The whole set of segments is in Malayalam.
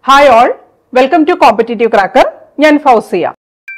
Hi all welcome to competitive cracker ഞാൻ ഫൗസിയ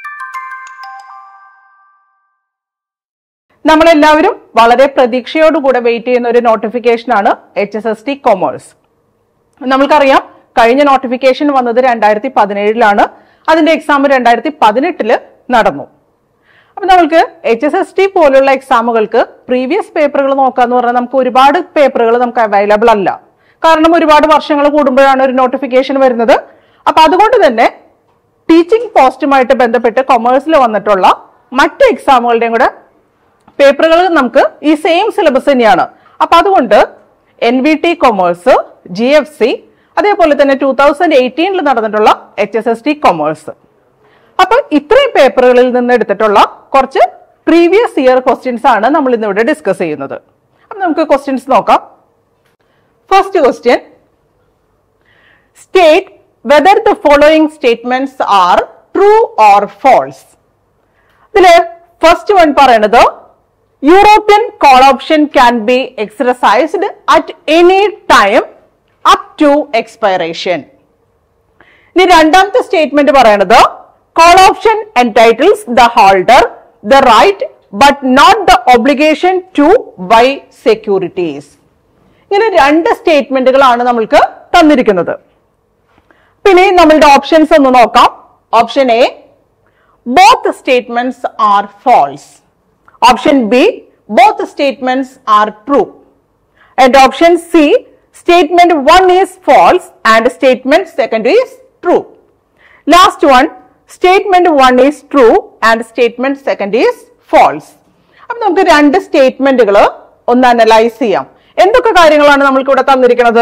നമ്മളെല്ലാവരും വളരെ പ്രതീക്ഷയോടുകൂടെ വെയിറ്റ് ചെയ്യുന്ന ഒരു നോട്ടിഫിക്കേഷൻ ആണ് H S S T commerce നമ്മൾക്കറിയാം കഴിഞ്ഞ നോട്ടിഫിക്കേഷൻ വന്നത് രണ്ടായിരത്തി പതിനേഴിലാണ് അതിന്റെ എക്സാം രണ്ടായിരത്തി പതിനെട്ടില് നടന്നു അപ്പൊ നമുക്ക് എച്ച് എസ് എസ് ടി പോലുള്ള എക്സാമുകൾക്ക് പ്രീവിയസ് പേപ്പറുകൾ നോക്കാന്ന് പറഞ്ഞാൽ നമുക്ക് ഒരുപാട് പേപ്പറുകൾ നമുക്ക് അവൈലബിൾ അല്ല കാരണം ഒരുപാട് വർഷങ്ങൾ കൂടുമ്പോഴാണ് ഒരു നോട്ടിഫിക്കേഷൻ വരുന്നത് അപ്പൊ അതുകൊണ്ട് തന്നെ ടീച്ചിങ് പോസ്റ്റുമായിട്ട് ബന്ധപ്പെട്ട് കൊമേഴ്സിൽ വന്നിട്ടുള്ള മറ്റ് എക്സാമുകളുടെയും കൂടെ പേപ്പറുകൾ നമുക്ക് ഈ സെയിം സിലബസ് തന്നെയാണ് അപ്പൊ അതുകൊണ്ട് N V T commerce G F C അതേപോലെ തന്നെ ടൂ തൗസൻഡ് എയ്റ്റീനിൽ നടന്നിട്ടുള്ള H S S T commerce അപ്പൊ ഇത്രയും പേപ്പറുകളിൽ നിന്ന് എടുത്തിട്ടുള്ള കുറച്ച് പ്രീവിയസ് ഇയർ ക്വസ്റ്റ്യൻസ് ആണ് നമ്മൾ ഇന്നിവിടെ ഡിസ്കസ് ചെയ്യുന്നത് അപ്പൊ നമുക്ക് ക്വസ്റ്റ്യൻസ് നോക്കാം first question state whether the following statements are true or false ഇതില് ഫസ്റ്റ് വൺ പറയണത് European call option can be exercised at any time up to expiration ഇനി രണ്ടാമത്തെ സ്റ്റേറ്റ്മെന്റ് പറയണത് call option entitles the holder the right but not the obligation to buy securities ഇങ്ങനെ രണ്ട് സ്റ്റേറ്റ്മെന്റുകളാണ് നമ്മൾക്ക് തന്നിരിക്കുന്നത് പിന്നെ നമ്മളുടെ ഓപ്ഷൻസ് ഒന്ന് നോക്കാം option A both statements are false option B both statements are true and option C statement 1 is false and statement second is true last one statement 1 is true and statement second is false അപ്പൊ നമുക്ക് രണ്ട് സ്റ്റേറ്റ്മെന്റുകൾ ഒന്ന് അനലൈസ് ചെയ്യാം എന്തൊക്കെ കാര്യങ്ങളാണ് നമ്മൾക്ക് ഇവിടെ തന്നിരിക്കുന്നത്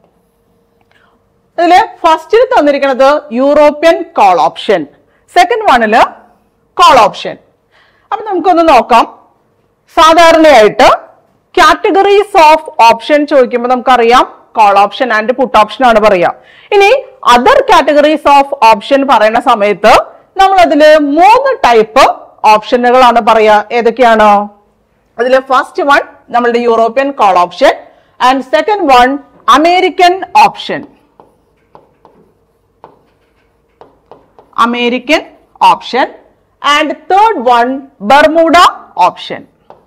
ഇതില് ഫസ്റ്റിൽ തന്നിരിക്കുന്നത് യൂറോപ്യൻ കോൾ ഓപ്ഷൻ സെക്കൻഡ് വണ്ണില് കോൾ ഓപ്ഷൻ അപ്പൊ നമുക്കൊന്ന് നോക്കാം സാധാരണയായിട്ട് കാറ്റഗറീസ് ഓഫ് ഓപ്ഷൻ ചോദിക്കുമ്പോൾ നമുക്കറിയാം call option and put option ആണ് പറയാ ഇനി അതർ കാറ്റഗറീസ് ഓഫ് ഓപ്ഷൻ പറയുന്ന സമയത്ത് നമ്മൾ അതില് മൂന്ന് ടൈപ്പ് ഓപ്ഷനുകളാണ് പറയാ ഏതൊക്കെയാണ് അതിൽ ഫസ്റ്റ് വൺ നമ്മളുടെ European call option and second one American option American option and third one Bermuda option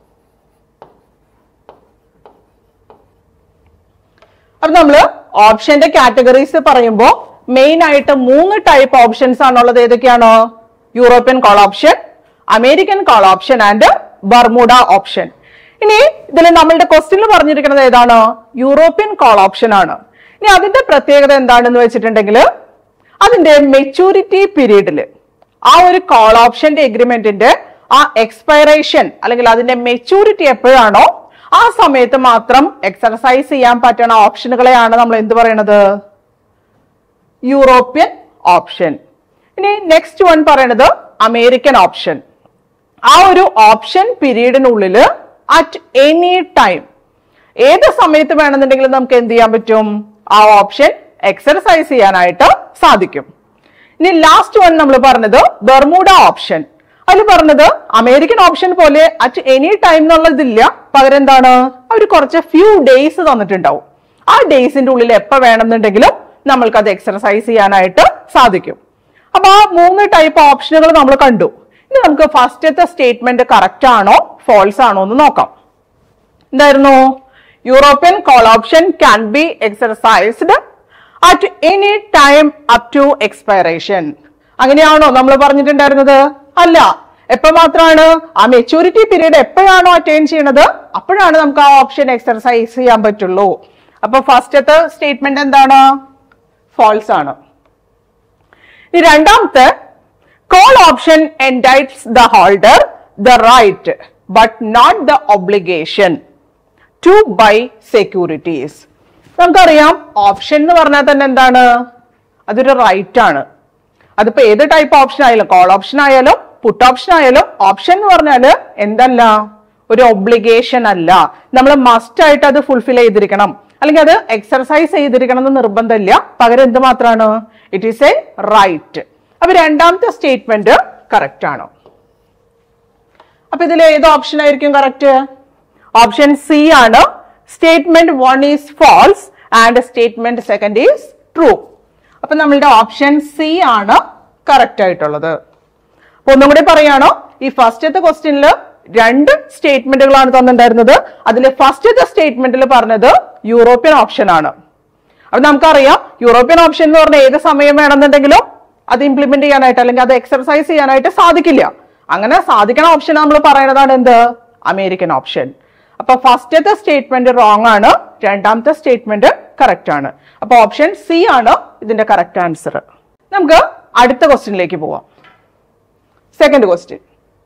അപ്പൊ നമ്മള് ഓപ്ഷന്റെ കാറ്റഗറീസ് പറയുമ്പോൾ മെയിൻ ആയിട്ട് മൂന്ന് ടൈപ്പ് ഓപ്ഷൻസ് ആണുള്ളത് ഏതൊക്കെയാണ് European call option American call option and Bermuda option ഇനി ഇതിൽ നമ്മളുടെ ക്വസ്റ്റ്യനിൽ പറഞ്ഞിരിക്കുന്നത് ഏതാണ് യൂറോപ്യൻ കോൾ ഓപ്ഷൻ ആണ് ഇനി അതിന്റെ പ്രത്യേകത എന്താണെന്ന് വെച്ചിട്ടുണ്ടെങ്കിൽ അതിന്റെ മെച്ചൂരിറ്റി പീരീഡിൽ ആ ഒരു കോൾ ഓപ്ഷന്റെ എഗ്രിമെന്റിന്റെ ആ എക്സ്പയറേഷൻ അല്ലെങ്കിൽ അതിന്റെ മെച്ചൂരിറ്റി എപ്പോഴാണോ ആ സമയത്ത് മാത്രം എക്സർസൈസ് ചെയ്യാൻ പറ്റുന്ന ഓപ്ഷനുകളെയാണ് നമ്മൾ എന്ത് പറയണത് യൂറോപ്യൻ ഓപ്ഷൻ ഇനി നെക്സ്റ്റ് വൺ പറയണത് അമേരിക്കൻ ഓപ്ഷൻ ആ ഒരു ഓപ്ഷൻ പീരീഡിനുള്ളിൽ അറ്റ് എനി ടൈം ഏത് സമയത്ത് വേണമെന്നുണ്ടെങ്കിലും നമുക്ക് എന്ത് ചെയ്യാൻ പറ്റും ആ ഓപ്ഷൻ എക്സർസൈസ് ചെയ്യാനായിട്ട് സാധിക്കും ഇനി ലാസ്റ്റ് വൺ നമ്മൾ പറഞ്ഞത് ബർമൂഡ ഓപ്ഷൻ അതിൽ പറഞ്ഞത് അമേരിക്കൻ ഓപ്ഷൻ പോലെ അറ്റ് എനി ടൈം എന്നുള്ളതില്ല പകരം എന്താണ് അവർ കുറച്ച് ഫ്യൂ ഡേയ്സ് തന്നിട്ടുണ്ടാവും ആ ഡേയ്സിന്റെ ഉള്ളിൽ എപ്പോ വേണമെന്നുണ്ടെങ്കിലും നമ്മൾക്ക് അത് എക്സർസൈസ് ചെയ്യാനായിട്ട് സാധിക്കും അപ്പൊ ആ മൂന്ന് ടൈപ്പ് ഓപ്ഷനുകൾ നമ്മൾ കണ്ടു ഇനി നമുക്ക് ഫസ്റ്റത്തെ സ്റ്റേറ്റ്മെന്റ് കറക്റ്റ് ആണോ ഫോൾസ് ആണോ എന്ന് നോക്കാം എന്തായിരുന്നു European call option can be exercised at any time up to expiration അങ്ങനെയാണോ നമ്മൾ പറഞ്ഞിട്ടുണ്ടായിരുന്നത് അല്ല എപ്പോ മാത്രമാണ് ആ മെച്ചൂരിറ്റി പീരീഡ് എപ്പോഴാണോ അറ്റൈൻ ചെയ്യണത് അപ്പോഴാണ് നമുക്ക് ആ ഓപ്ഷൻ എക്സർസൈസ് ചെയ്യാൻ പറ്റുള്ളൂ അപ്പൊ ഫസ്റ്റത്തെ സ്റ്റേറ്റ്മെന്റ് എന്താണ് ഫോൾസ് ആണ് ഇനി രണ്ടാമത്തെ call option entitles the holder the right but not the obligation to buy securities നമുക്കറിയാം ഓപ്ഷൻ എന്ന് പറഞ്ഞാൽ തന്നെ എന്താണ് അതൊരു റൈറ്റ് ആണ് അതിപ്പോ ഏത് ടൈപ്പ് ഓപ്ഷൻ ആയാലും കോൾ ഓപ്ഷൻ ആയാലും പുട്ട് ഓപ്ഷൻ ആയാലും ഓപ്ഷൻ എന്ന് പറഞ്ഞാല് എന്തല്ല ഒരു ഒബ്ലിഗേഷൻ അല്ല നമ്മൾ മസ്റ്റ് ആയിട്ട് അത് ഫുൾഫിൽ ചെയ്തിരിക്കണം അല്ലെങ്കിൽ അത് എക്സർസൈസ് ചെയ്തിരിക്കണം എന്ന് നിർബന്ധമില്ല പകരം എന്ത് മാത്രമാണ് ഇറ്റ് ഈസ് എ റൈറ്റ് അപ്പൊ രണ്ടാമത്തെ സ്റ്റേറ്റ്മെന്റ് കറക്റ്റ് ആണ് അപ്പൊ ഇതിൽ ഏത് ഓപ്ഷൻ ആയിരിക്കും കറക്റ്റ് ഓപ്ഷൻ സി ആണ് statement one is false and statement second is true അപ്പൊ നമ്മളുടെ ഓപ്ഷൻ സി ആണ് കറക്റ്റ് ആയിട്ടുള്ളത് അപ്പൊ ഒന്നും കൂടി പറയാണോ ഈ ഫസ്റ്റത്തെ ക്വസ്റ്റ്യനിൽ രണ്ട് സ്റ്റേറ്റ്മെന്റുകളാണ് തന്നിട്ടുണ്ടായിരുന്നത് അതിൽ ഫസ്റ്റത്തെ സ്റ്റേറ്റ്മെന്റിൽ പറഞ്ഞത് യൂറോപ്യൻ ഓപ്ഷൻ ആണ് അപ്പൊ നമുക്കറിയാം യൂറോപ്യൻ ഓപ്ഷൻ എന്ന് പറഞ്ഞാൽ ഏത് സമയം വേണമെന്നുണ്ടെങ്കിലും അത് ഇംപ്ലിമെന്റ് ചെയ്യാനായിട്ട് അല്ലെങ്കിൽ അത് എക്സർസൈസ് ചെയ്യാനായിട്ട് സാധിക്കില്ല അങ്ങനെ സാധിക്കണ ഓപ്ഷൻ നമ്മൾ പറയുന്നതാണ് എന്ത് അമേരിക്കൻ ഓപ്ഷൻ അപ്പൊ ഫസ്റ്റത്തെ സ്റ്റേറ്റ്മെന്റ് റോങ് ആണ് രണ്ടാമത്തെ സ്റ്റേറ്റ്മെന്റ് കറക്റ്റ് ആണ് അപ്പൊ ഓപ്ഷൻ സി ആണ് ഇതിന്റെ കറക്റ്റ് ആൻസർ നമുക്ക് അടുത്ത ക്വസ്റ്റ്യനിലേക്ക് പോവാം second question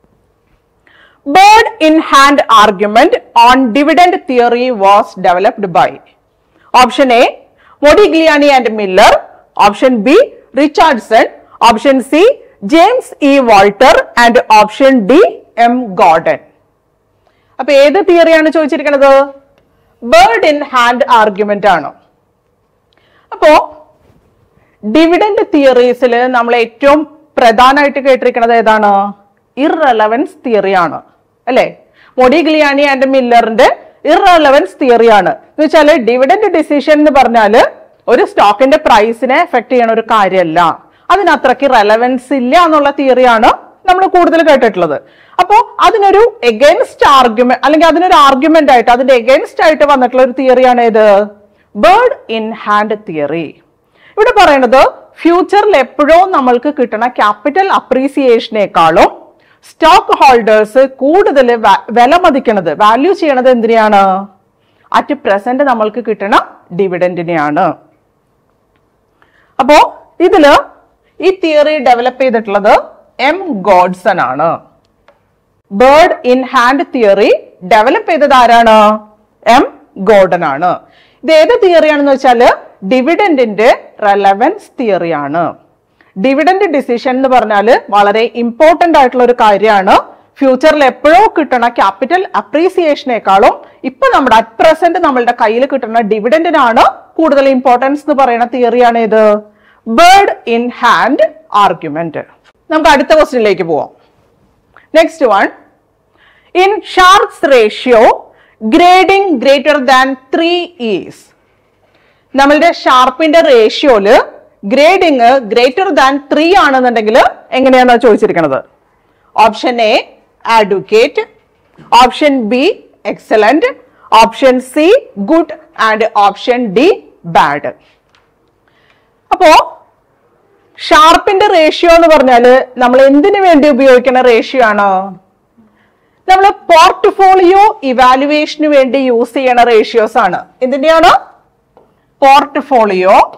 bird in hand argument on dividend theory was developed by option a modigliani and miller option b richardson option c james e walter and option d m gordon അപ്പൊ ഏത് തിയറിയാണ് ചോദിച്ചിരിക്കുന്നത് ബേർഡ് ഇൻ ഹാൻഡ് ആർഗ്യുമെന്റ് ആണ് അപ്പോ ഡിവിഡൻഡ് തിയറീസിൽ നമ്മൾ ഏറ്റവും പ്രധാനമായിട്ട് കേട്ടിരിക്കുന്നത് ഏതാണ് ഇറലവൻസ് തിയറിയാണ് അല്ലെ മൊഡിഗ്ലിയാനി ആൻഡ് മില്ലറിന്റെ ഇറലവൻസ് തിയറിയാണ് എന്ന് വെച്ചാല് ഡിവിഡൻഡ് ഡിസിഷൻ എന്ന് പറഞ്ഞാല് ഒരു സ്റ്റോക്കിന്റെ പ്രൈസിനെ എഫക്ട് ചെയ്യണ ഒരു കാര്യമല്ല അതിന് അത്രയ്ക്ക് റെലവൻസ് ഇല്ല എന്നുള്ള തിയറിയാണ് നമ്മൾ കൂടുതൽ കേട്ടിട്ടുള്ളത് അപ്പോ അതിനൊരു എഗൻസ്റ്റ് ആർഗ്യുമെന്റ് അല്ലെങ്കിൽ അതിനൊരു ആർഗ്യുമെന്റ് ആയിട്ട് അതിന്റെ എഗൻസ്റ്റ് ആയിട്ട് വന്നിട്ടുള്ള ഒരു തിയറിയാണ് ഏത് ബേർഡ് ഇൻ ഹാൻഡ് തിയറി ഇവിടെ പറയുന്നത് ഫ്യൂച്ചറിൽ എപ്പോഴും നമ്മൾക്ക് കിട്ടുന്ന ക്യാപിറ്റൽ അപ്രീസിയേഷനേക്കാളും സ്റ്റോക്ക് ഹോൾഡേഴ്സ് കൂടുതൽ വില മതിക്കണത് വാല്യൂ ചെയ്യണത് എന്തിനെയാണ് അറ്റ് പ്രസന്റ് നമ്മൾക്ക് കിട്ടണ ഡിവിഡൻഡിനെയാണ് അപ്പോ ഇതില് ഈ തിയറി ഡെവലപ്പ് ചെയ്തിട്ടുള്ളത് എം ഗോഡ്സൺ ആണ് bird in hand theory develop ചെയ്തത് ആരാണ് എം ഗോർഡൻ ആണ് ഇത് ഏത് തിയറിയാണെന്ന് വെച്ചാല് ഡിവിഡൻഡിന്റെ റെലവൻസ് തിയറിയാണ് ഡിവിഡൻഡ് ഡിസിഷൻ എന്ന് പറഞ്ഞാൽ വളരെ ഇമ്പോർട്ടന്റ് ആയിട്ടുള്ള ഒരു കാര്യമാണ് ഫ്യൂച്ചറിൽ എപ്പോഴോ കിട്ടണ ക്യാപിറ്റൽ അപ്രീസിയേഷനേക്കാളും ഇപ്പൊ നമ്മുടെ അറ്റ് പ്രസന്റ് നമ്മളുടെ കയ്യിൽ കിട്ടുന്ന ഡിവിഡൻഡിനാണ് കൂടുതൽ ഇമ്പോർട്ടൻസ് എന്ന് പറയുന്ന തിയറിയാണ് ഇത് ബേർഡ് ഇൻ ഹാൻഡ് ആർഗ്യുമെന്റ് നമുക്ക് അടുത്ത ക്വസ്റ്റ്യനിലേക്ക് പോവാം next one in Sharpe's ratio grading greater than three is നമ്മളുടെ ഷാർപ്പിന്റെ റേഷ്യോയില് ഗ്രേഡിംഗ് ഗ്രേറ്റർ ദാൻ ത്രീ ആണെന്നുണ്ടെങ്കിൽ എങ്ങനെയാണ് ചോദിച്ചിരിക്കുന്നത് option A adequate option B excellent option C good and option D bad അപ്പോ ഷാർപ്പിന്റെ റേഷ്യോ എന്ന് പറഞ്ഞാല് നമ്മൾ എന്തിനു വേണ്ടി ഉപയോഗിക്കുന്ന റേഷ്യോ ആണ് നമ്മൾ പോർട്ട്ഫോളിയോ ഇവാലുവേഷന് വേണ്ടി യൂസ് ചെയ്യണ റേഷ്യോസ് ആണ് എന്തിന്റെയാണ് പോർട്ട്ഫോളിയോ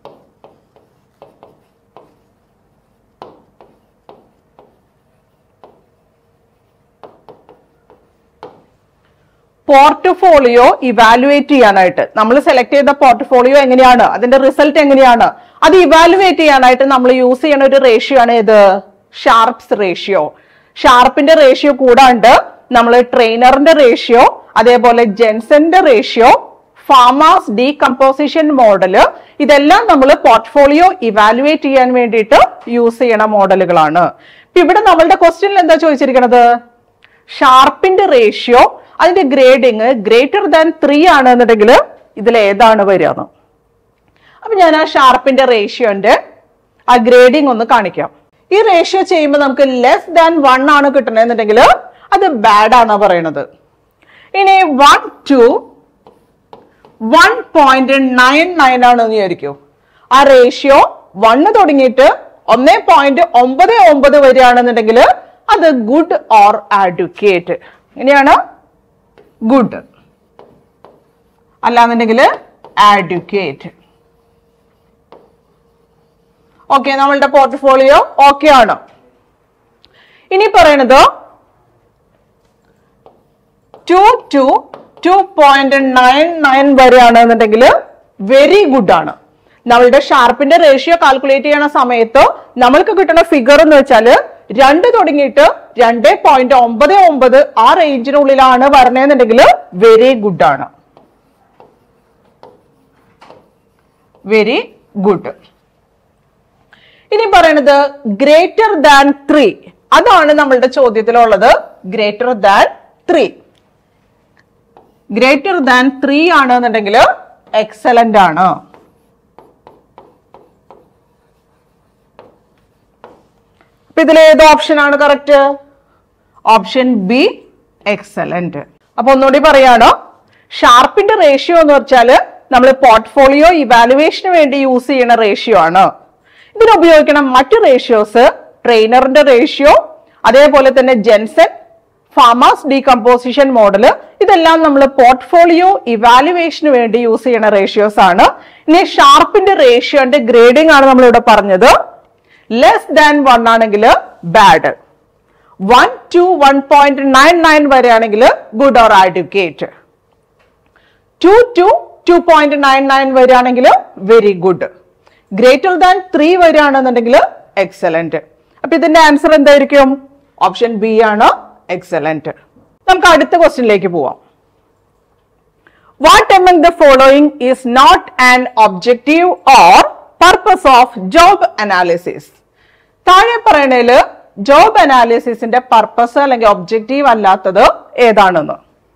പോർട്ട്ഫോളിയോ ഇവാലുവേറ്റ് ചെയ്യാനായിട്ട് നമ്മൾ സെലക്ട് ചെയ്ത പോർട്ട്ഫോളിയോ എങ്ങനെയാണ് അതിന്റെ റിസൾട്ട് എങ്ങനെയാണ് അത് ഇവാലുവേറ്റ് ചെയ്യാനായിട്ട് നമ്മൾ യൂസ് ചെയ്യുന്ന ഒരു റേഷ്യോ ആണ് ഏത് ഷാർപ്സ് റേഷ്യോ ഷാർപ്പിന്റെ റേഷ്യോ കൂടാണ്ട് നമ്മൾ ട്രെയിനറിന്റെ റേഷ്യോ അതേപോലെ ജെൻസന്റെ റേഷ്യോ ഫാമാസ് ഡീകമ്പോസിഷൻ മോഡല് ഇതെല്ലാം നമ്മൾ പോർട്ട്ഫോളിയോ ഇവാലുവേറ്റ് ചെയ്യാൻ വേണ്ടിയിട്ട് യൂസ് ചെയ്യണ മോഡലുകളാണ് ഇപ്പൊ ഇവിടെ നമ്മളുടെ ക്വസ്റ്റ്യനിൽ എന്താ ചോദിച്ചിരിക്കുന്നത് ഷാർപ്പിന്റെ റേഷ്യോ അതിന്റെ ഗ്രേഡിങ് ഗ്രേറ്റർ ദാൻ ത്രീ ആണ് എന്നുണ്ടെങ്കിൽ ഇതിൽ ഏതാണ് വരിക എന്ന് അപ്പൊ ഞാൻ ആ ഷാർപ്പിന്റെ റേഷ്യോന്റെ ആ ഗ്രേഡിംഗ് ഒന്ന് കാണിക്കാം ഈ റേഷ്യോ ചെയ്യുമ്പോൾ നമുക്ക് ലെസ് ദാൻ വൺ ആണ് കിട്ടണമെന്നുണ്ടെങ്കിൽ അത് ബാഡ് ആണ് പറയണത് ഇനി one two one point nine nine ആണെന്ന് വിചാരിക്കൂ ആ റേഷ്യോ വണ്ണ് തുടങ്ങിയിട്ട് ഒന്നേ പോയിന്റ് ഒമ്പത് ഒമ്പത് വരികയാണെന്നുണ്ടെങ്കിൽ അത് ഗുഡ് ഓർ അഡ്വക്കേറ്റ് ഇങ്ങനെയാണ് ഗുഡ് അല്ലാന്നുണ്ടെങ്കിൽ അഡ്വക്കേറ്റ് ഓക്കെ നമ്മളുടെ പോർട്ട്ഫോളിയോ ഓക്കെ ആണ് ഇനി പറയണത് two two two point nine nine വരെയാണെന്നുണ്ടെങ്കിൽ വെരി ഗുഡ് ആണ് നമ്മളുടെ ഷാർപ്പിന്റെ റേഷ്യോ കാൽക്കുലേറ്റ് ചെയ്യണ സമയത്ത് നമ്മൾക്ക് കിട്ടുന്ന ഫിഗർ എന്ന് വെച്ചാല് രണ്ട് തുടങ്ങിയിട്ട് രണ്ട് പോയിന്റ് ഒമ്പത് ഒമ്പത് ആ റേഞ്ചിനുള്ളിലാണ് വരണേന്നുണ്ടെങ്കിൽ വെരി ഗുഡ് ആണ് വെരി ഗുഡ് ഇനി പറയണത് ഗ്രേറ്റർ ദാൻ ത്രീ അതാണ് നമ്മളുടെ ചോദ്യത്തിലുള്ളത് greater than three greater than three ആണ് എന്നുണ്ടെങ്കിൽ എക്സലന്റ് ആണ് അപ്പൊ ഇതിൽ ഏത് ഓപ്ഷൻ ആണ് കറക്റ്റ് ഓപ്ഷൻ ബി എക്സലന്റ് അപ്പൊ ഒന്നുകൂടി പറയാണ് ഷാർപ്പിന്റെ റേഷ്യോ എന്ന് വെച്ചാൽ നമ്മൾ പോർട്ട്ഫോളിയോ ഇവാലുവേഷന് വേണ്ടി യൂസ് ചെയ്യുന്ന റേഷ്യോ ആണ് ഇതിന് ഉപയോഗിക്കുന്ന മറ്റു റേഷ്യോസ് ട്രെയിനറിന്റെ റേഷ്യോ അതേപോലെ തന്നെ ജെൻസൺ ഫാമേഴ്സ് ഡീകമ്പോസിഷൻ മോഡൽ ഇതെല്ലാം നമ്മൾ പോർട്ട്ഫോളിയോ ഇവാലുവേഷന് വേണ്ടി യൂസ് ചെയ്യുന്ന റേഷ്യോസ് ആണ് ഇനി ഷാർപ്പിന്റെ റേഷ്യോന്റെ ഗ്രേഡിംഗ് ആണ് നമ്മൾ ഇവിടെ പറഞ്ഞത് ലെസ് ദാൻ വൺ ആണെങ്കിൽ bad one two one point nine nine വരെയാണെങ്കിൽ good or adequate two two two point nine nine വരികയാണെങ്കിൽ very good greater than three വരികയാണെന്നുണ്ടെങ്കിൽ എക്സലന്റ് അപ്പൊ ഇതിന്റെ ആൻസർ എന്തായിരിക്കും ഓപ്ഷൻ ബി ആണ് എക്സലന്റ് നമുക്ക് അടുത്ത ക്വസ്റ്റ്യനിലേക്ക് പോവാം what among the following is not an objective or purpose of job analysis താഴെ പറയണേല് ജോബ് അനാലിസിസിന്റെ പർപ്പസ് അല്ലെങ്കിൽ ഒബ്ജക്റ്റീവ് അല്ലാത്തത് ഏതാണെന്ന്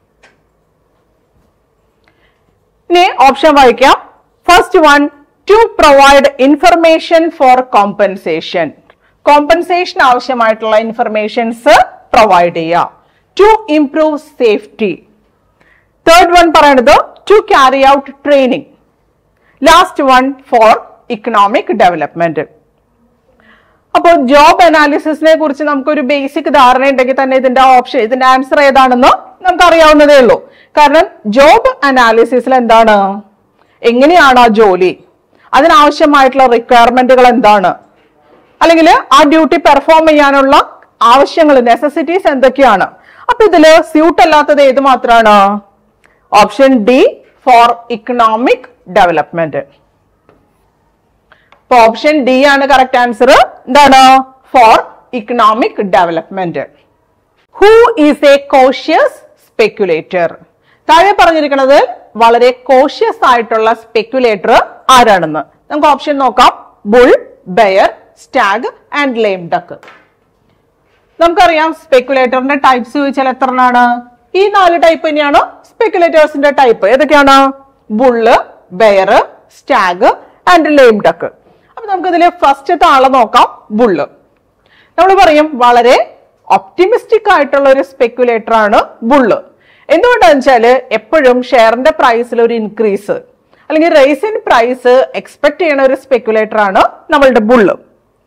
ഇനി ഓപ്ഷൻ വായിക്കാം first one to provide information for compensation compensation ആവശ്യമായിട്ടുള്ള ഇൻഫർമേഷൻസ് പ്രൊവൈഡ് ചെയ്യുക to improve safety third one പറയുന്നത് to carry out training last one for economic development അപ്പോൾ ജോബ് അനാലിസിസിനെ കുറിച്ച് നമുക്കൊരു ബേസിക് ധാരണ ഉണ്ടെങ്കിൽ തന്നെ ഇതിന്റെ ഓപ്ഷൻ ഇതിന്റെ ആൻസർ ഏതാണെന്ന് നമുക്ക് അറിയാവുന്നതേ ഉള്ളൂ കാരണം ജോബ് അനാലിസിസിൽ എന്താണ് എങ്ങനെയാണ് ആ ജോലി അതിനാവശ്യമായിട്ടുള്ള റിക്വയർമെന്റുകൾ എന്താണ് അല്ലെങ്കിൽ ആ ഡ്യൂട്ടി പെർഫോം ചെയ്യാനുള്ള ആവശ്യങ്ങൾ നെസസിറ്റീസ് എന്തൊക്കെയാണ് അപ്പൊ ഇതില് സ്യൂട്ട് അല്ലാത്തത് ഏത് മാത്രമാണ് option D for economic development അപ്പൊ ഓപ്ഷൻ ഡി ആണ് കറക്റ്റ് ആൻസർ എന്താണ് for economic development who is a cautious speculator താഴെ പറഞ്ഞിരിക്കുന്നത് വളരെ കോഷ്യസ് ആയിട്ടുള്ള സ്പെക്യുലേറ്റർ ആരാണെന്ന് നമുക്ക് ഓപ്ഷൻ നോക്കാം bull bear stag and lame duck നമുക്കറിയാം സ്പെക്യുലേറ്ററിന്റെ ടൈപ്സ് ചോദിച്ചാൽ എത്ര എണ്ണാണ് ഈ നാല് ടൈപ്പ് തന്നെയാണ് സ്പെക്യുലേറ്റേഴ്സിന്റെ ടൈപ്പ് ഏതൊക്കെയാണ് bull bear stag and lame duck അപ്പൊ നമുക്ക് ഇതിലെ ഫസ്റ്റത്തെ ആളെ നോക്കാം ബുള്ള് നമ്മൾ പറയും വളരെ ഒപ്റ്റിമിസ്റ്റിക് ആയിട്ടുള്ള ഒരു സ്പെക്യുലേറ്റർ ആണ് ബുള്ള് എന്തുകൊണ്ടാന്ന് വെച്ചാല് എപ്പോഴും ഷെയറിന്റെ പ്രൈസിൽ ഒരു ഇൻക്രീസ് അല്ലെങ്കിൽ റേസ് ഇൻ പ്രൈസ് എക്സ്പെക്ട് ചെയ്യുന്ന ഒരു സ്പെക്യുലേറ്റർ ആണ് നമ്മളുടെ ബുള്ള്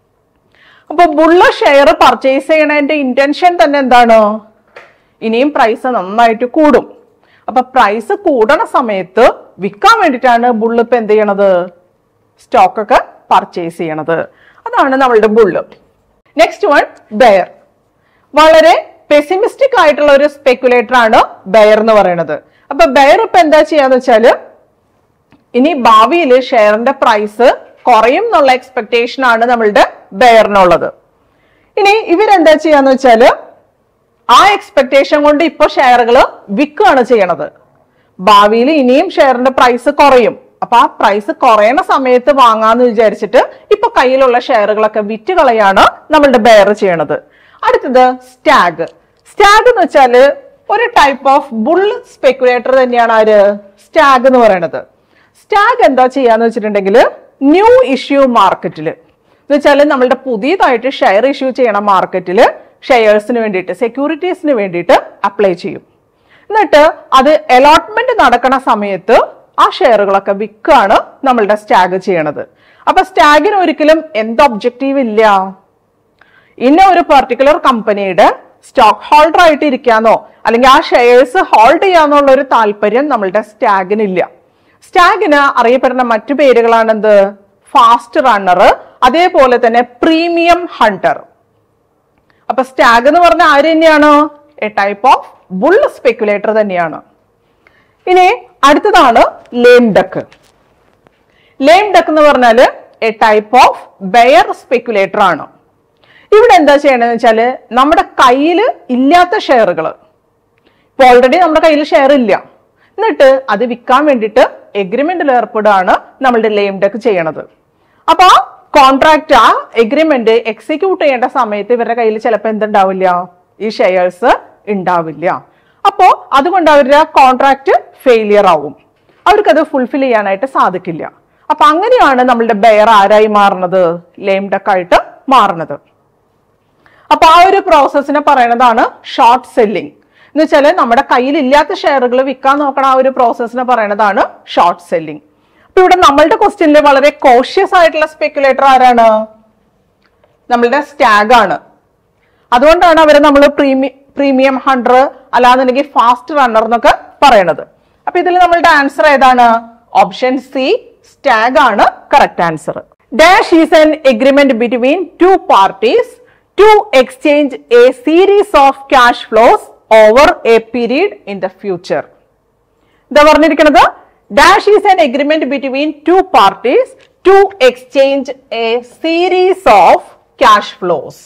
അപ്പൊ ബുള്ള ഷെയർ പർച്ചേസ് ചെയ്യണതിന്റെ ഇന്റൻഷൻ തന്നെ എന്താണ് ഇനിയും പ്രൈസ് നന്നായിട്ട് കൂടും അപ്പൊ പ്രൈസ് കൂടണ സമയത്ത് വിൽക്കാൻ വേണ്ടിയിട്ടാണ് ബുള്ള് ഇപ്പൊ എന്ത് ചെയ്യണത് സ്റ്റോക്ക് ഒക്കെ പർച്ചേസ് ചെയ്യണത് അതാണ് നമ്മളുടെ ബുള്ള് നെക്സ്റ്റ് വൺ ബെയർ വളരെ പെസിമിസ്റ്റിക് ആയിട്ടുള്ള ഒരു സ്പെക്യുലേറ്റർ ആണ് ബെയർ എന്ന് പറയുന്നത് അപ്പൊ ബെയർ ഇപ്പൊ എന്താ ചെയ്യാന്ന് വെച്ചാല് ഇനി ഭാവിയിൽ ഷെയറിന്റെ പ്രൈസ് കുറയും എന്നുള്ള എക്സ്പെക്ടേഷൻ ആണ് നമ്മളുടെ ബെയറിനുള്ളത് ഇനി ഇവരെന്താ ചെയ്യാന്ന് വെച്ചാല് ആ എക്സ്പെക്ടേഷൻ കൊണ്ട് ഇപ്പൊ ഷെയറുകൾ വിൽക്കുകയാണ് ചെയ്യണത് ഭാവിയിൽ ഇനിയും ഷെയറിന്റെ പ്രൈസ് കുറയും അപ്പൊ ആ പ്രൈസ് കുറയണ സമയത്ത് വാങ്ങാന്ന് വിചാരിച്ചിട്ട് ഇപ്പൊ കയ്യിലുള്ള ഷെയറുകളൊക്കെ വിറ്റ് കളയാണ് നമ്മളുടെ ബെയർ ചെയ്യണത് അടുത്തത് സ്റ്റാഗ് സ്റ്റാഗ് എന്ന് വെച്ചാല് ഒരു ടൈപ്പ് ഓഫ് ബുൾ സ്പെക്കുലേറ്റർ തന്നെയാണ് ആര് സ്റ്റാഗ് എന്ന് പറയുന്നത് സ്റ്റാഗ് എന്താ ചെയ്യാന്ന് വെച്ചിട്ടുണ്ടെങ്കിൽ ന്യൂ ഇഷ്യൂ മാർക്കറ്റിൽ എന്ന് വെച്ചാൽ നമ്മളുടെ പുതിയതായിട്ട് ഷെയർ ഇഷ്യൂ ചെയ്യണ മാർക്കറ്റിൽ ഷെയർസിന് വേണ്ടിയിട്ട് സെക്യൂരിറ്റീസിന് വേണ്ടിയിട്ട് അപ്ലൈ ചെയ്യും എന്നിട്ട് അത് അലോട്ട്മെന്റ് നടക്കണ സമയത്ത് ആ ഷെയറുകളൊക്കെ വിൽക്കുകയാണ് നമ്മളുടെ സ്റ്റാഗ് ചെയ്യണത് അപ്പൊ സ്റ്റാഗിന് ഒരിക്കലും എന്ത് ഒബ്ജക്റ്റീവ് ഇല്ല ഇന്ന ഒരു പെർട്ടിക്കുലർ കമ്പനിയുടെ സ്റ്റോക്ക് ഹോൾഡർ ആയിട്ട് ഇരിക്കാന്നോ അല്ലെങ്കിൽ ആ ഷെയർസ് ഹോൾഡ് ചെയ്യാന്നുള്ള ഒരു താല്പര്യം നമ്മളുടെ സ്റ്റാഗിനില്ല സ്റ്റാഗിന് അറിയപ്പെടുന്ന മറ്റു പേരുകളാണ് എന്ത് ഫാസ്റ്റ് റണ്ണർ അതേപോലെ തന്നെ പ്രീമിയം ഹണ്ടർ അപ്പൊ സ്റ്റാഗ് എന്ന് പറഞ്ഞ ആര് തന്നെയാണ് a type of bull speculator തന്നെയാണ് ഇനി അടുത്തതാണ് ലേം ഡക്ക് ലേം ഡക്ക് എന്ന് പറഞ്ഞാല് a type of bear speculator ആണ് ഇവിടെ എന്താ ചെയ്യണമെന്ന് വെച്ചാല് നമ്മുടെ കയ്യിൽ ഇല്ലാത്ത ഷെയറുകൾ ഇപ്പൊ ഓൾറെഡി നമ്മുടെ കയ്യിൽ ഷെയർ ഇല്ല എന്നിട്ട് അത് വിൽക്കാൻ വേണ്ടിയിട്ട് എഗ്രിമെന്റിൽ ഏർപ്പെടുകയാണ് നമ്മളുടെ ലെയിം ഡെക്ക് ചെയ്യണത് അപ്പൊ ആ കോൺട്രാക്ട് ആ എഗ്രിമെന്റ് എക്സിക്യൂട്ട് ചെയ്യേണ്ട സമയത്ത് ഇവരുടെ കയ്യിൽ ചിലപ്പോൾ എന്തുണ്ടാവില്ല ഈ ഷെയർസ് ഉണ്ടാവില്ല അപ്പോ അതുകൊണ്ട് അവരുടെ കോൺട്രാക്ട് ഫെയിലിയർ ആവും അവർക്കത് ഫുൾഫിൽ ചെയ്യാനായിട്ട് സാധിക്കില്ല അപ്പൊ അങ്ങനെയാണ് നമ്മളുടെ ബെയർ ആരായി മാറുന്നത് ലെയിം ഡക്ക് ആയിട്ട് മാറുന്നത് അപ്പൊ ആ ഒരു പ്രോസസ്സിനെ പറയുന്നതാണ് ഷോർട്ട് സെല്ലിംഗ് എന്ന് വെച്ചാൽ നമ്മുടെ കയ്യിൽ ഇല്ലാത്ത ഷെയറുകൾ വിൽക്കാൻ നോക്കണ ആ ഒരു പ്രോസസ്സിനെ പറയുന്നതാണ് ഷോർട്ട് സെല്ലിംഗ് അപ്പൊ ഇവിടെ നമ്മളുടെ ക്വസ്റ്റ്യനിൽ വളരെ കോഷ്യസ് ആയിട്ടുള്ള സ്പെക്കുലേറ്റർ ആരാണ് നമ്മളുടെ സ്റ്റാഗ് ആണ് അതുകൊണ്ടാണ് അവരെ നമ്മൾ പ്രീമി പ്രീമിയം ഹൺഡ്രഡ് അല്ലാന്നുണ്ടെങ്കിൽ ഫാസ്റ്റ് റണ്ണർ എന്നൊക്കെ പറയണത് അപ്പൊ ഇതിൽ നമ്മളുടെ ആൻസർ ഏതാണ് ഓപ്ഷൻ സി സ്റ്റാഗ് ആണ് correct answer dash is an agreement between two parties to exchange a series of cash flows over a period in the future എന്താ പറഞ്ഞിരിക്കുന്നത് dash is an agreement between two parties to exchange a series of cash flows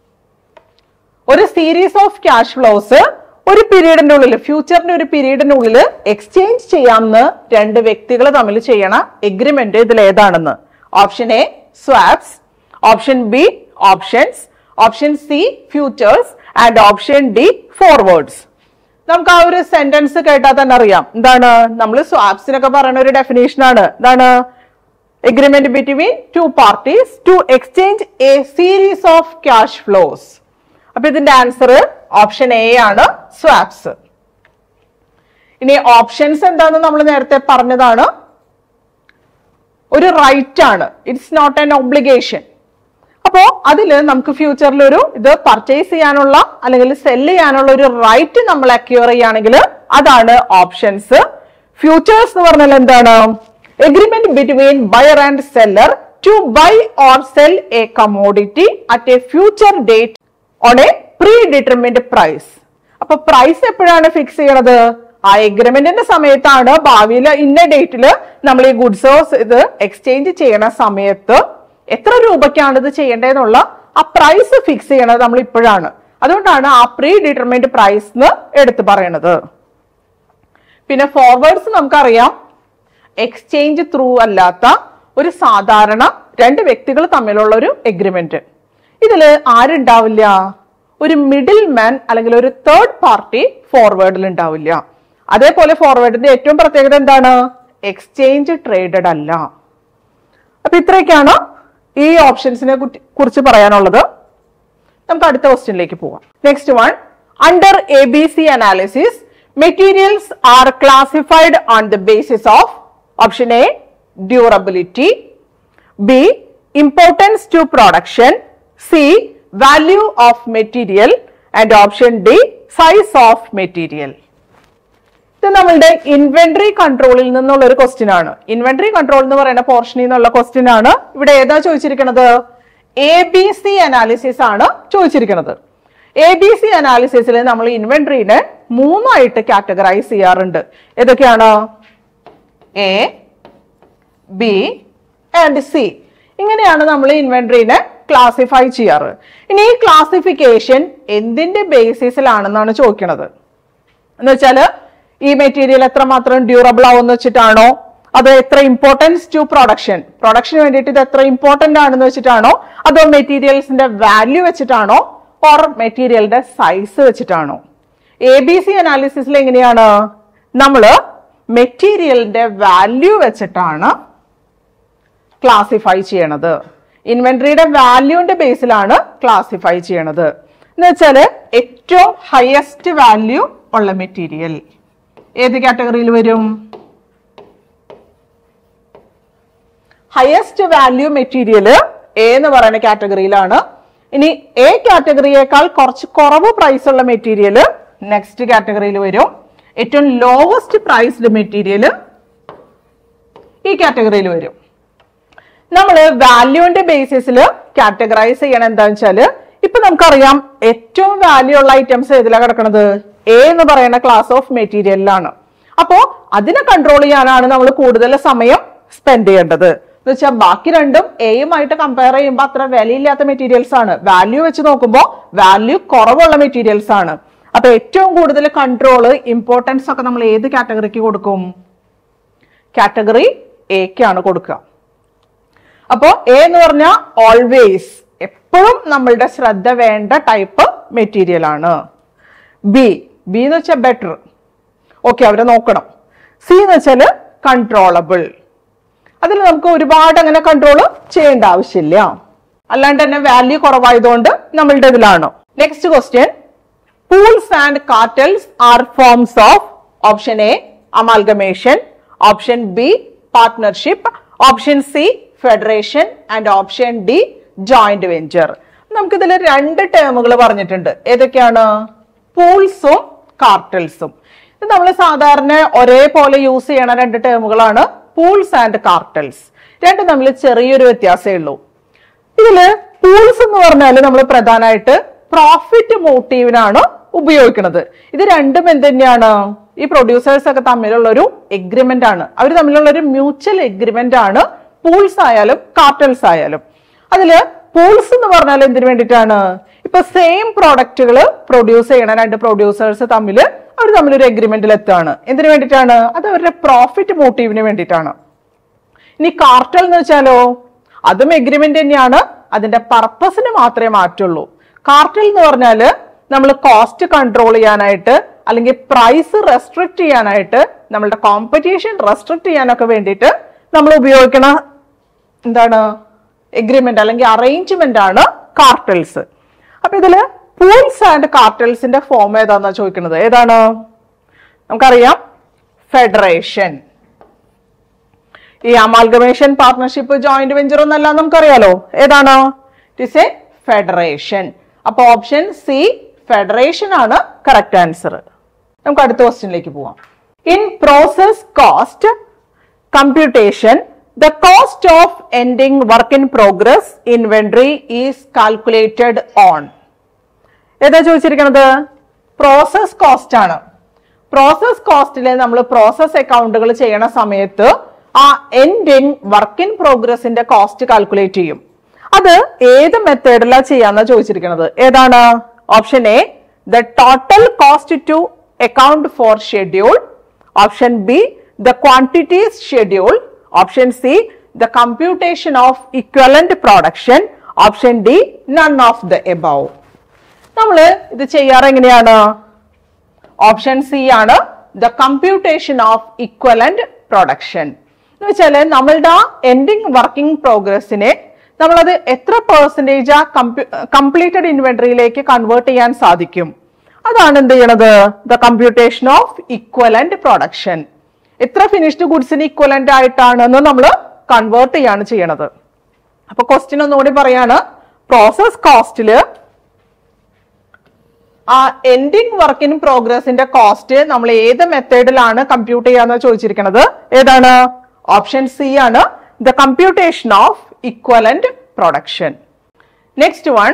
ഒരു സീരീസ് ഓഫ് ക്യാഷ് ഫ്ലോസ് ഒരു പീരീഡിന്റെ ഉള്ളിൽ ഫ്യൂച്ചറിന്റെ ഒരു പീരീഡിന്റെ ഉള്ളിൽ എക്സ്ചേഞ്ച് ചെയ്യാമെന്ന് രണ്ട് വ്യക്തികൾ തമ്മിൽ ചെയ്യണ എഗ്രിമെന്റ് ഇതിൽ ഏതാണെന്ന് option A swaps option B options option C futures and option D forwards നമുക്ക് ആ ഒരു സെന്റൻസ് കേട്ടാൽ തന്നെ അറിയാം എന്താണ് നമ്മൾ സ്വാപ്സിനൊക്കെ പറയുന്ന ഒരു ഡെഫിനേഷൻ ആണ് എന്താണ് agreement between two parties to exchange a series of cash flows അപ്പൊ ഇതിന്റെ ആൻസർ ഓപ്ഷൻ എ ആണ് സ്വാപ്സ് ഇനി ഓപ്ഷൻസ് എന്താന്ന് നമ്മൾ നേരത്തെ പറഞ്ഞതാണ് ഒരു റൈറ്റ് ആണ് ഇറ്റ്സ് നോട്ട് ആൻ ഒബ്ലിഗേഷൻ അപ്പോ അതില് നമുക്ക് ഫ്യൂച്ചറിൽ ഒരു ഇത് പർച്ചേസ് ചെയ്യാനുള്ള അല്ലെങ്കിൽ സെല് ചെയ്യാനുള്ള ഒരു റൈറ്റ് നമ്മൾ അക്യൂർ ചെയ്യുകയാണെങ്കിൽ അതാണ് ഓപ്ഷൻസ് ഫ്യൂച്ചേഴ്സ് എന്ന് പറഞ്ഞാൽ എന്താണ് agreement between buyer and seller to buy or sell a commodity at a future date on a predetermined price അപ്പൊ പ്രൈസ് എപ്പോഴാണ് ഫിക്സ് ചെയ്യണത് ആ എഗ്രിമെന്റിന്റെ സമയത്താണ് ഭാവിയിൽ ഇന്ന ഡേറ്റിൽ നമ്മൾ ഈ ഗുഡ്സ് ഇത് എക്സ്ചേഞ്ച് ചെയ്യണ സമയത്ത് എത്ര രൂപയ്ക്കാണ് ഇത് ചെയ്യേണ്ടതെന്നുള്ള ആ പ്രൈസ് ഫിക്സ് ചെയ്യണത് നമ്മൾ ഇപ്പോഴാണ് അതുകൊണ്ടാണ് ആ പ്രീ ഡിറ്റർമിൻഡ് പ്രൈസ് എന്ന് എടുത്തു പറയണത് പിന്നെ ഫോർവേഡ്സ് നമുക്കറിയാം എക്സ്ചേഞ്ച് ത്രൂ അല്ലാത്ത ഒരു സാധാരണ രണ്ട് വ്യക്തികൾ തമ്മിലുള്ള ഒരു എഗ്രിമെന്റ് ഇതില് ആരുണ്ടാവില്ല ഒരു മിഡിൽ മാൻ അല്ലെങ്കിൽ ഒരു തേർഡ് പാർട്ടി ഫോർവേഡിൽ ഉണ്ടാവില്ല അതേപോലെ ഫോർവേഡിന്റെ ഏറ്റവും പ്രത്യേകത എന്താണ് എക്സ്ചേഞ്ച് ട്രേഡഡ് അല്ല അപ്പൊ ഇത്രയൊക്കെയാണ് ഈ ഓപ്ഷൻസിനെ കുറ്റി- കുറിച്ച് പറയാനുള്ളത് നമുക്ക് അടുത്ത ക്വസ്റ്റ്യനിലേക്ക് പോവാം next one under A B C analysis materials are classified on the basis of option A durability B importance to production C value of material and option D size of material ഇത് നമ്മളുടെ ഇൻവെന്ററി കൺട്രോളിൽ നിന്നുള്ള ഒരു ക്വസ്റ്റ്യൻ ആണ് ഇൻവെന്ററി കൺട്രോൾ എന്ന് പറയുന്ന പോർഷനിൽ നിന്നുള്ള ക്വസ്റ്റ്യൻ ആണ് ഇവിടെ ഏതാ ചോദിച്ചിരിക്കുന്നത് എ ബി സി അനാലിസിസ് ആണ് ചോദിച്ചിരിക്കുന്നത് എ ബി സി അനാലിസിസിൽ നമ്മൾ ഇൻവെന്ററിനെ മൂന്നായിട്ട് കാറ്റഗറൈസ് ചെയ്യാറുണ്ട് ഏതൊക്കെയാണ് എ ബി ആൻഡ് സി ഇങ്ങനെയാണ് നമ്മൾ ഇൻവെന്ററിനെ ക്ലാസിഫൈ ചെയ്യാറ് ഇനി ഈ ക്ലാസിഫിക്കേഷൻ എന്തിന്റെ ബേസിസിലാണെന്നാണ് ചോദിക്കുന്നത് എന്ന് വെച്ചാല് ഈ മെറ്റീരിയൽ എത്രമാത്രം ഡ്യൂറബിൾ ആവുമെന്ന് വെച്ചിട്ടാണോ അത് എത്ര ഇമ്പോർട്ടൻസ് ടു പ്രൊഡക്ഷൻ പ്രൊഡക്ഷന് വേണ്ടിയിട്ട് ഇത് എത്ര ഇമ്പോർട്ടന്റ് ആണെന്ന് വെച്ചിട്ടാണോ അതോ മെറ്റീരിയൽസിന്റെ വാല്യൂ വെച്ചിട്ടാണോ ഓർ മെറ്റീരിയലിന്റെ സൈസ് വെച്ചിട്ടാണോ എ ബി സി അനാലിസിസിൽ എങ്ങനെയാണ് നമ്മൾ മെറ്റീരിയലിന്റെ വാല്യൂ വെച്ചിട്ടാണ് ക്ലാസിഫൈ ചെയ്യണത് ഇൻവെന്ററിയുടെ വാല്യൂന്റെ ബേസിലാണ് ക്ലാസിഫൈ ചെയ്യണത് എന്ന് വെച്ചാൽ ഏറ്റവും ഹയസ്റ്റ് വാല്യൂ ഉള്ള മെറ്റീരിയൽ ഏത് കാറ്റഗറിയിൽ വരും ഹയസ്റ്റ് വാല്യൂ മെറ്റീരിയൽ എ എന്ന് പറയുന്ന കാറ്റഗറിയിലാണ് ഇനി എ കാറ്റഗറിയേക്കാൾ കുറച്ച് കുറവ് പ്രൈസ് ഉള്ള മെറ്റീരിയൽ നെക്സ്റ്റ് കാറ്റഗറിയിൽ വരും ഏറ്റവും ലോവസ്റ്റ് പ്രൈസ്ഡ് മെറ്റീരിയൽ ഈ കാറ്റഗറിയിൽ വരും നമ്മൾ വാല്യൂന്റെ ബേസിസിൽ കാറ്റഗറൈസ് ചെയ്യണം എന്താന്ന് വെച്ചാല് ഇപ്പൊ നമുക്കറിയാം ഏറ്റവും വാല്യൂ ഉള്ള ഐറ്റംസ് ഏതിലാ കിടക്കുന്നത് എ എന്ന് പറയുന്ന ക്ലാസ് ഓഫ് മെറ്റീരിയലിലാണ് അപ്പോ അതിനെ കൺട്രോൾ ചെയ്യാനാണ് നമ്മൾ കൂടുതൽ സമയം സ്പെൻഡ് ചെയ്യേണ്ടത് എന്ന് വെച്ചാൽ ബാക്കി രണ്ടും എയുമായിട്ട് കമ്പയർ ചെയ്യുമ്പോൾ അത്ര വിലയില്ലാത്ത മെറ്റീരിയൽസ് ആണ് വാല്യൂ വെച്ച് നോക്കുമ്പോൾ വാല്യൂ കുറവുള്ള മെറ്റീരിയൽസ് ആണ് അപ്പൊ ഏറ്റവും കൂടുതൽ കൺട്രോൾ ഇമ്പോർട്ടൻസ് ഒക്കെ നമ്മൾ ഏത് കാറ്റഗറിക്ക് കൊടുക്കും കാറ്റഗറി എക്കാണ് കൊടുക്കുക അപ്പോ എ എന്ന് പറഞ്ഞാൽ ഓൾവേസ് എപ്പോഴും നമ്മളുടെ ശ്രദ്ധ വേണ്ട ടൈപ്പ് മെറ്റീരിയൽ ആണ് ബി ബി എന്ന് വെച്ചാൽ ബെറ്റർ ഓക്കെ അവരെ നോക്കണം സി എന്ന് വെച്ചാൽ കൺട്രോളബിൾ അതിൽ നമുക്ക് ഒരുപാട് അങ്ങനെ കൺട്രോൾ ചെയ്യേണ്ട ആവശ്യമില്ല അല്ലാണ്ട് തന്നെ വാല്യൂ കുറവായതുകൊണ്ട് നമ്മളുടെ ഇതിലാണ് next question pools and cartels are forms of option A amalgamation option B partnership option C federation and option D joint venture നമുക്കിതിൽ രണ്ട് ടേമുകൾ പറഞ്ഞിട്ടുണ്ട് ഏതൊക്കെയാണ് പൂൾസും കാർട്ടൽസും ഇത് നമ്മൾ സാധാരണ ഒരേപോലെ യൂസ് ചെയ്യണ രണ്ട് ടേമുകളാണ് പൂൾസ് ആൻഡ് കാർട്ടൽസ് രണ്ടും തമ്മിൽ ചെറിയൊരു വ്യത്യാസമേ ഉള്ളൂ ഇതില് പൂൾസ് എന്ന് പറഞ്ഞാൽ നമ്മൾ പ്രധാനമായിട്ട് പ്രോഫിറ്റ് മോട്ടീവിനാണ് ഉപയോഗിക്കുന്നത് ഇത് രണ്ടും എന്ത് തന്നെയാണ് ഈ പ്രൊഡ്യൂസേഴ്സ് ഒക്കെ തമ്മിലുള്ള ഒരു എഗ്രിമെന്റ് ആണ് അവർ തമ്മിലുള്ള ഒരു മ്യൂച്വൽ എഗ്രിമെന്റ് ആണ് പൂൾസ് ആയാലും കാർട്ടൽസ് ആയാലും അതില് പൂൾസ് എന്ന് പറഞ്ഞാൽ എന്തിനു വേണ്ടിയിട്ടാണ് ഇപ്പൊ സെയിം പ്രോഡക്റ്റുകൾ പ്രൊഡ്യൂസ് ചെയ്യണ രണ്ട് പ്രൊഡ്യൂസേഴ്സ് തമ്മിൽ അവർ തമ്മിൽ ഒരു എഗ്രിമെന്റിൽ എത്താണ് എന്തിനു വേണ്ടിയിട്ടാണ് അത് അവരുടെ പ്രോഫിറ്റ് മോട്ടീവിന് വേണ്ടിയിട്ടാണ് ഇനി കാർട്ടൽ എന്ന് വെച്ചാലോ അതും എഗ്രിമെന്റ് തന്നെയാണ് അതിന്റെ പർപ്പസിന് മാത്രമേ മാറ്റുള്ളൂ കാർട്ടൽ എന്ന് പറഞ്ഞാല് നമ്മൾ കോസ്റ്റ് കൺട്രോൾ ചെയ്യാനായിട്ട് അല്ലെങ്കിൽ പ്രൈസ് റെസ്ട്രിക്ട് ചെയ്യാനായിട്ട് നമ്മളുടെ കോമ്പറ്റീഷൻ റെസ്ട്രിക്ട് ചെയ്യാനൊക്കെ വേണ്ടിയിട്ട് നമ്മൾ ഉപയോഗിക്കണ എന്താണ് എഗ്രിമെന്റ് അല്ലെങ്കിൽ അറേഞ്ച്മെന്റ് ആണ് കാർട്ടൽസ് അപ്പൊ ഇതില് പൂൾസ് ആൻഡ് കാർട്ടൽസിന്റെ ഫോം ഏതാന്നാ ചോദിക്കുന്നത് ഏതാണ് നമുക്കറിയാം ഫെഡറേഷൻ ഈ അമാൽഗമേഷൻ പാർട്ട്ണർഷിപ്പ് ജോയിന്റ് വെഞ്ചർ ഒന്നല്ല നമുക്കറിയാലോ ഏതാണ് ഇറ്റ് ഇസ് എ ഫെഡറേഷൻ അപ്പൊ ഓപ്ഷൻ സി ഫെഡറേഷൻ ആണ് കറക്റ്റ് ആൻസർ നമുക്ക് അടുത്ത ക്വസ്റ്റ്യനിലേക്ക് പോവാം in process cost computation the cost of ending work in progress inventory is calculated on ഏതാ ചോദിച്ചിരിക്കുന്നത് പ്രോസസ് കോസ്റ്റ് ആണ് പ്രോസസ് കോസ്റ്റില് നമ്മൾ പ്രോസസ് അക്കൗണ്ടുകൾ ചെയ്യണ സമയത്ത് ആ എൻഡിങ് വർക്ക് ഇൻ പ്രോഗ്രസിന്റെ കോസ്റ്റ് കാൽക്കുലേറ്റ് ചെയ്യും അത് ഏത് മെത്തേഡിലാണ് ചെയ്യാന്നാ ചോദിച്ചിരിക്കുന്നത് ഏതാണ് option A the total cost to account for schedule option B the quantities schedule option C the computation of equivalent production option D none of the above നമ്മൾ ഇത് ചെയ്യാറ് എങ്ങനെയാണ് ഓപ്ഷൻ സി ആണ് the computation of equivalent production എന്ന് വെച്ചാല് നമ്മളുടെ ആ എൻഡിങ് വർക്കിംഗ് പ്രോഗ്രസിനെ നമ്മളത് എത്ര പെർസെൻറ്റേജ് ആ കംപ്ലീറ്റഡ് ഇൻവെന്ററിയിലേക്ക് കൺവേർട്ട് ചെയ്യാൻ സാധിക്കും അതാണ് എന്ത് ചെയ്യണത് the computation of equivalent production എത്ര ഫിനിഷ്ഡ് ഗുഡ്സിന് ഇക്വലന്റ് ആയിട്ടാണെന്ന് നമ്മൾ കൺവേർട്ട് ചെയ്യാണ് ചെയ്യണത് അപ്പൊ ക്വസ്റ്റ്യൻ ഒന്നുകൂടി പറയാണ് പ്രോസസ് കോസ്റ്റില് ആ എൻഡിങ് വർക്ക് ഇൻ പ്രോഗ്രസിന്റെ കോസ്റ്റ് നമ്മൾ ഏത് മെത്തേഡിലാണ് കമ്പ്യൂട്ട് ചെയ്യാന്ന് ചോദിച്ചിരിക്കുന്നത് ഏതാണ് ഓപ്ഷൻ സി ആണ് the computation of equivalent production next one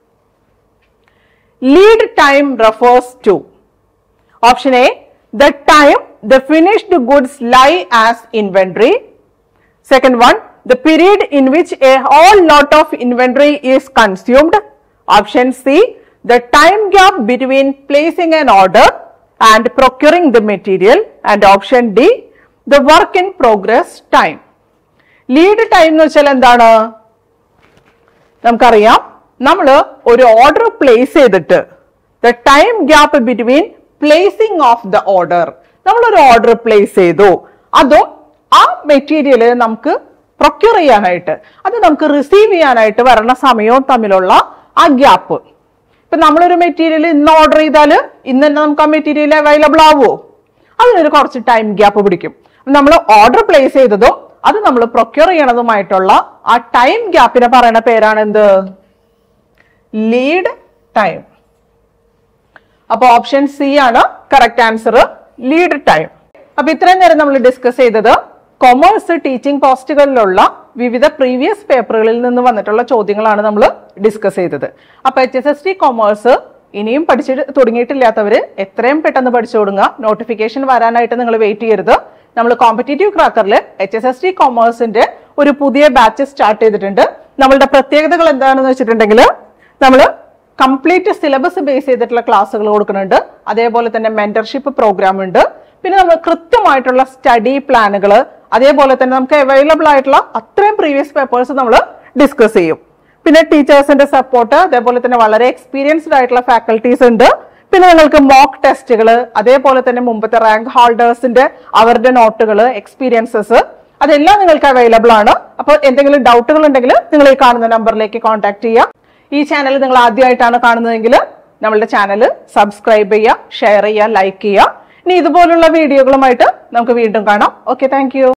lead time refers to option A the time the finished goods lie as inventory Second one, the period in which a whole lot of inventory is consumed. Option C, the time gap between placing an order and procuring the material. And option D, the work in progress time. Lead time എന്ന് വെച്ചാൽ എന്താണ് നമുക്കറിയാം നമ്മൾ ഒരു ഓർഡർ പ്ലേസ് ചെയ്തിട്ട് the time gap between placing of the order നമ്മൾ ഒരു ഓർഡർ പ്ലേസ് ചെയ്തു അതും ആ മെറ്റീരിയൽ നമുക്ക് പ്രൊക്യൂർ ചെയ്യാനായിട്ട് അത് നമുക്ക് റിസീവ് ചെയ്യാനായിട്ട് വരണ സമയവും തമ്മിലുള്ള ആ ഗ്യാപ്പ് ഇപ്പൊ നമ്മളൊരു മെറ്റീരിയൽ ഇന്ന് ഓർഡർ ചെയ്താൽ ഇന്ന് തന്നെ നമുക്ക് ആ മെറ്റീരിയൽ അവൈലബിൾ ആവുമോ അതിനൊരു കുറച്ച് ടൈം ഗ്യാപ്പ് പിടിക്കും നമ്മൾ ഓർഡർ പ്ലേസ് ചെയ്തതും അത് നമ്മൾ പ്രൊക്യൂർ ചെയ്യണതുമായിട്ടുള്ള ആ ടൈം ഗ്യാപ്പിനെ പറയുന്ന പേരാണ് എന്ത് ലീഡ് ടൈം അപ്പൊ ഓപ്ഷൻ സി ആണ് കറക്റ്റ് ആൻസർ ലീഡ് ടൈം അപ്പൊ ഇത്രയും നേരം നമ്മൾ ഡിസ്കസ് ചെയ്തത് കൊമേഴ്സ് ടീച്ചിങ് പോസ്റ്റുകളിലുള്ള വിവിധ പ്രീവിയസ് പേപ്പറുകളിൽ നിന്ന് വന്നിട്ടുള്ള ചോദ്യങ്ങളാണ് നമ്മൾ ഡിസ്കസ് ചെയ്തത് അപ്പൊ H S S T commerce ഇനിയും പഠിച്ചിട്ട് തുടങ്ങിയിട്ടില്ലാത്തവര് എത്രയും പെട്ടെന്ന് പഠിച്ചു തുടങ്ങുക നോട്ടിഫിക്കേഷൻ വരാനായിട്ട് നിങ്ങൾ വെയിറ്റ് ചെയ്യരുത് നമ്മൾ കോമ്പറ്റേറ്റീവ് ക്രാക്കറിൽ എച്ച് എസ് എസ് ടി കൊമേഴ്സിന്റെ ഒരു പുതിയ ബാച്ച് സ്റ്റാർട്ട് ചെയ്തിട്ടുണ്ട് നമ്മളുടെ പ്രത്യേകതകൾ എന്താണെന്ന് വെച്ചിട്ടുണ്ടെങ്കിൽ നമ്മൾ കംപ്ലീറ്റ് സിലബസ് ബേസ് ചെയ്തിട്ടുള്ള ക്ലാസ്സുകൾ കൊടുക്കുന്നുണ്ട് അതേപോലെ തന്നെ മെന്റർഷിപ്പ് പ്രോഗ്രാം ഉണ്ട് പിന്നെ നമ്മൾ കൃത്യമായിട്ടുള്ള സ്റ്റഡി പ്ലാനുകൾ അതേപോലെ തന്നെ നമുക്ക് അവൈലബിൾ ആയിട്ടുള്ള അത്രയും പ്രീവിയസ് പേപ്പേഴ്സ് നമ്മൾ ഡിസ്കസ് ചെയ്യും പിന്നെ ടീച്ചേഴ്സിന്റെ സപ്പോർട്ട് അതേപോലെ തന്നെ വളരെ എക്സ്പീരിയൻസ്ഡ് ആയിട്ടുള്ള ഫാക്കൽറ്റീസ് ഉണ്ട് പിന്നെ നിങ്ങൾക്ക് മോക്ക് ടെസ്റ്റുകൾ അതേപോലെ തന്നെ മുമ്പത്തെ റാങ്ക് ഹോൾഡേഴ്സിന്റെ അവരുടെ നോട്ടുകൾ എക്സ്പീരിയൻസസ് അതെല്ലാം നിങ്ങൾക്ക് അവൈലബിൾ ആണ് അപ്പോൾ എന്തെങ്കിലും ഡൗട്ടുകൾ ഉണ്ടെങ്കിൽ നിങ്ങൾ ഈ കാണുന്ന നമ്പറിലേക്ക് കോൺടാക്ട് ചെയ്യുക ഈ ചാനൽ നിങ്ങൾ ആദ്യമായിട്ടാണ് കാണുന്നതെങ്കിൽ നമ്മളുടെ ചാനൽ സബ്സ്ക്രൈബ് ചെയ്യുക ഷെയർ ചെയ്യുക ലൈക്ക് ചെയ്യുക ഇനി ഇതുപോലുള്ള വീഡിയോകളുമായിട്ട് നമുക്ക് വീണ്ടും കാണാം ഓക്കെ താങ്ക്